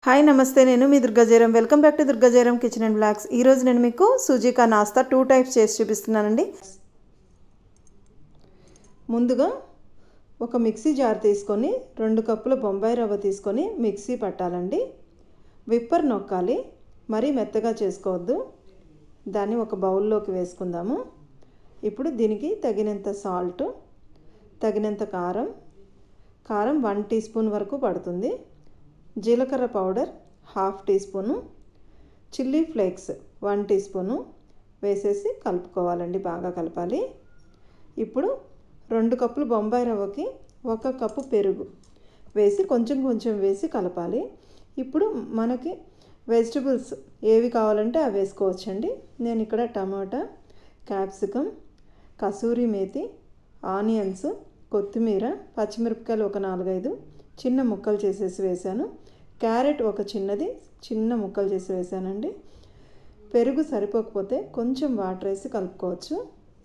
hi నమస్తే నేను మీ Durgajayaram welcome back to Durgajayaram kitchen and blogs ఈరోజు నేను మీకు సూజీకా నాస్తా టూ టైప్స్ చేసి చూపిస్తున్నానండి ముందుగా ఒక మిక్సీ జార్ తీసుకొని రెండు కప్పుల బొంబాయి రవ్వ తీసుకొని మిక్సీ పట్టాలండి విప్పర్ నొక్కాలి మరీ మెత్తగా చేసుకోవద్దు దాన్ని ఒక బౌల్లోకి వేసుకుందాము ఇప్పుడు దీనికి తగినంత సాల్ట్ తగినంత కారం కారం వన్ టీ స్పూన్ వరకు పడుతుంది జీలకర్ర powder half teaspoon chilli flakes one teaspoon వేసేసి కలుపుకోవాలండి బాగా కలపాలి ఇప్పుడు రెండు కప్పులు బొంబాయి రవ్వకి ఒక కప్పు పెరుగు వేసి కొంచెం కొంచెం వేసి కలపాలి ఇప్పుడు మనకి వెజిటబుల్స్ ఏవి కావాలంటే అవి వేసుకోవచ్చండి నేను ఇక్కడ టమాటా క్యాప్సికమ్ కసూరి మేతి ఆనియన్స్ కొత్తిమీర పచ్చిమిరపకాయలు ఒక నాలుగైదు చిన్న ముక్కలు చేసేసి వేసాను క్యారెట్ ఒక చిన్నది చిన్న ముక్కలు చేసి వేసానండి పెరుగు సరిపోకపోతే కొంచెం వాటర్ వేసి కలుపుకోవచ్చు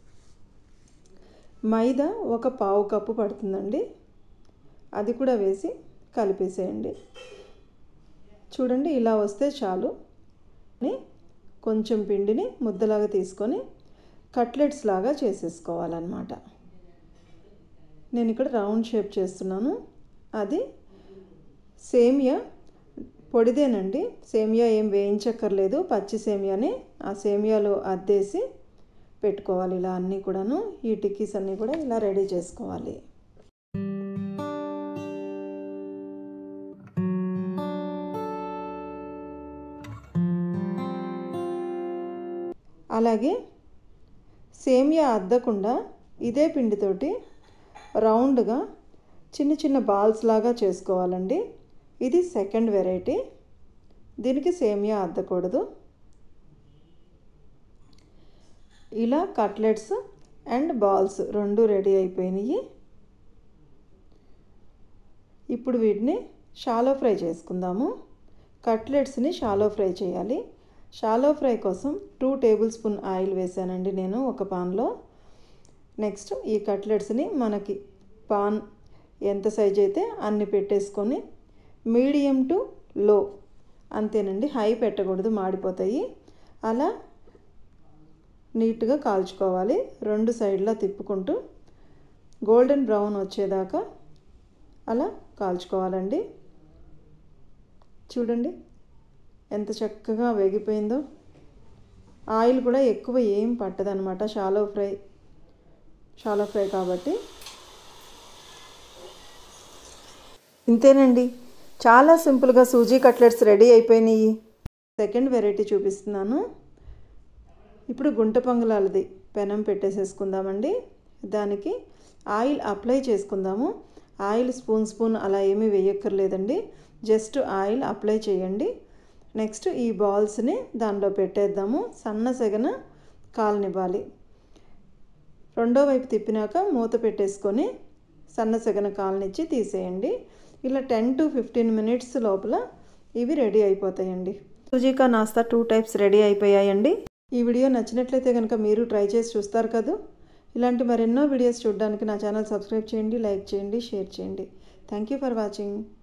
మైదా ఒక పావు కప్పు పడుతుందండి అది కూడా వేసి కలిపేసేయండి చూడండి ఇలా వస్తే చాలు కొంచెం పిండిని ముద్దలాగా తీసుకొని కట్లెట్స్ లాగా చేసేసుకోవాలన్నమాట నేను ఇక్కడ రౌండ్ షేప్ చేస్తున్నాను అది సేమియా పొడిదేనండి సేమియా ఏం వేయించక్కర్లేదు పచ్చి సేమియాని ఆ సేమియాలో అద్దేసి పెట్టుకోవాలి ఇలా అన్నీ కూడాను ఈ టిక్కీస్ అన్నీ కూడా ఇలా రెడీ చేసుకోవాలి అలాగే సేమియా అద్దకుండా ఇదే పిండితోటి రౌండ్గా చిన్న చిన్న బాల్స్ లాగా చేసుకోవాలండి ఇది సెకండ్ వెరైటీ దీనికి సేమియా అద్దకూడదు ఇలా కట్లెట్స్ అండ్ బాల్స్ రెండు రెడీ అయిపోయినాయి ఇప్పుడు వీటిని షాలో ఫ్రై చేసుకుందాము కట్లెట్స్ని షాలో ఫ్రై చేయాలి షాలో ఫ్రై కోసం టూ టేబుల్ స్పూన్ ఆయిల్ వేసానండి నేను ఒక పాన్లో నెక్స్ట్ ఈ కట్లెట్స్ని మనకి పాన్ ఎంత సైజ్ అయితే అన్ని పెట్టేసుకొని మీడియం టు లో అంతేనండి హై పెట్టకూడదు మాడిపోతాయి అలా నీట్గా కాల్చుకోవాలి రెండు సైడ్లా తిప్పుకుంటూ గోల్డెన్ బ్రౌన్ వచ్చేదాకా అలా కాల్చుకోవాలండి చూడండి ఎంత చక్కగా వేగిపోయిందో ఆయిల్ కూడా ఎక్కువ ఏం పట్టదనమాట షాలో ఫ్రై షాలో ఫ్రై కాబట్టి ఇంతేనండి చాలా సింపుల్గా సూజీ కట్లెట్స్ రెడీ అయిపోయినాయి సెకండ్ వెరైటీ చూపిస్తున్నాను ఇప్పుడు గుంట పొంగలాలది పెనం పెట్టేసేసుకుందామండి దానికి ఆయిల్ అప్లై చేసుకుందాము ఆయిల్ స్పూన్ స్పూన్ అలా ఏమీ వేయక్కర్లేదండి జస్ట్ ఆయిల్ అప్లై చేయండి నెక్స్ట్ ఈ బాల్స్ని దానిలో పెట్టేద్దాము సన్న సెగన కాలనివ్వాలి రెండో వైపు తిప్పినాక మూత పెట్టేసుకొని సన్న సెగన కాలనిచ్చి తీసేయండి ఇలా టెన్ టు ఫిఫ్టీన్ మినిట్స్ లోపల ఇవి రెడీ అయిపోతాయండి సుజీకా నాస్తా టూ టైప్స్ రెడీ అయిపోయాయండి ఈ వీడియో నచ్చినట్లయితే కనుక మీరు ట్రై చేసి చూస్తారు కదా ఇలాంటి మరెన్నో వీడియోస్ చూడడానికి నా ఛానల్ సబ్స్క్రైబ్ చేయండి లైక్ చేయండి షేర్ చేయండి థ్యాంక్ యూ ఫర్ వాచింగ్